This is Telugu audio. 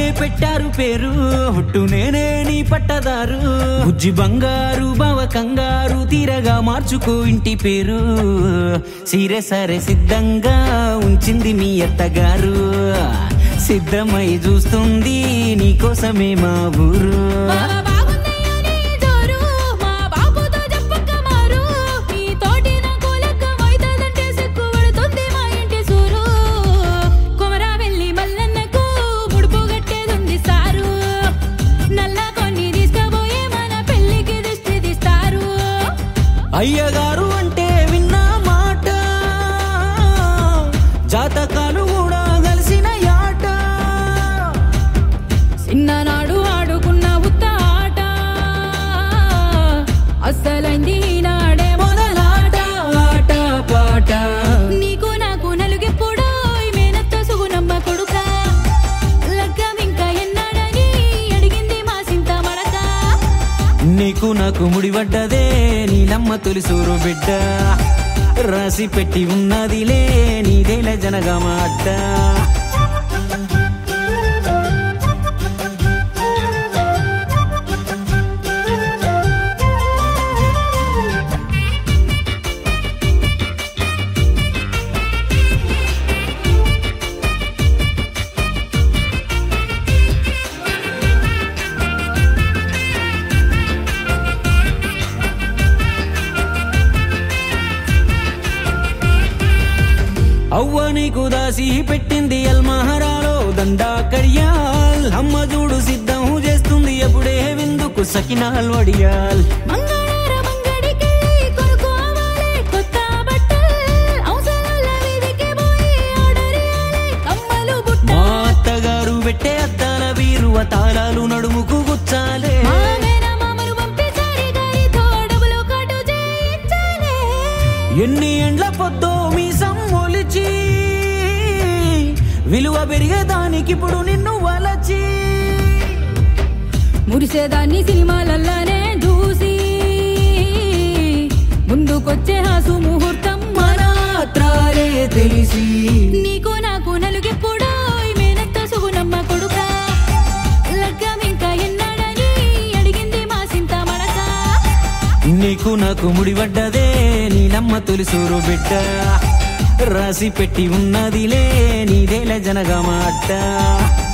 పెట్టారు పేరు హుట్టు నేనే నీ పట్టదారు బుజ్జి బంగారు బావ కంగారు తీరగా మార్చుకో ఇంటి పేరు సీరే సరే సిద్ధంగా ఉంచింది మీ అత్తగారు సిద్ధమై చూస్తుంది నీకోసమే మా ఊరు బాబా బాగుందయ్యా నీ జోరు మా బాబుతో చెప్పక్క మారు నీ తోటి నాకు లెక్కమైతదంటే సిక్కు పడుతుంది మా ఇంటి సూరు కొమరా వెళ్ళి మల్లన్నకు ముడుపు కట్టేదుంది సారు నల్ల కొన్ని తీసుకుపోయి మన పెళ్లికి దిష్టి తీస్తారు అయ్యగారు అంటే విన్న మాట జాతకాలు కూడా కలిసిన యాట చిన్ననాడు ఆడుకున్న ఉత్త ఆట అస్సలైంది ఈనాడే మొదలాట ఆట పాట నీకు నాకు నలుగెప్పుడో ఈ మేనత్త సుగుణమ్మ కొడుక లగ్గం ఇంకా ఎన్నాడని అడిగింది మా సింత మడక నీకు నాకు ముడిపడ్డదే నీలమ్మ తొలిసూరు బిడ్డ రాసి పెట్టి ఉన్నదిలే నీదేల జనగామ అడ్డ అవ్వ నీకు దాసి పెట్టింది అల్మహరాలో దండా కడియాల్ అమ్మ చూడు సిద్ధం చేస్తుంది ఎప్పుడే విందుకు సకినాల్ వడియాల్ మంగళార మంగడికి కొనుక్కోవాలే కొత్త బట్టలు అవసరాల వీధికి పోయి ఆర్డర్ ఇయ్యాలే కమ్మలు బుట్ట మా అత్తగారు పెట్టే అద్దాల వీరువ తాళాలు నడుముకు గుచ్చాలే మా మేనమామలు పంపించారి గారితో డబ్బులు కటు చేయించాలే ఎన్ని ఎండ్ల పొద్దో మీ సమ్మొలిచి విలువ పెరిగేదానికిప్పుడు నిన్ను వలచి మురిసేదాన్ని సినిమాలల్లానే చూసి ముందుకొచ్చే హాసు ముహూర్తం మనాత్రాలే తెలిసి నీకు నాకు నలుగెప్పుడో ఈ మేనత్త సుగుణమ్మ కొడుక లగ్గం ఇంకా ఎన్నాడని అడిగింది మా సింత మడక నీకు నాకు ముడిపడ్డదే నీలమ్మ తొలిసూరు బిడ్డ రాసి పెట్టి ఉన్నదిలే నీదేల జనగమాట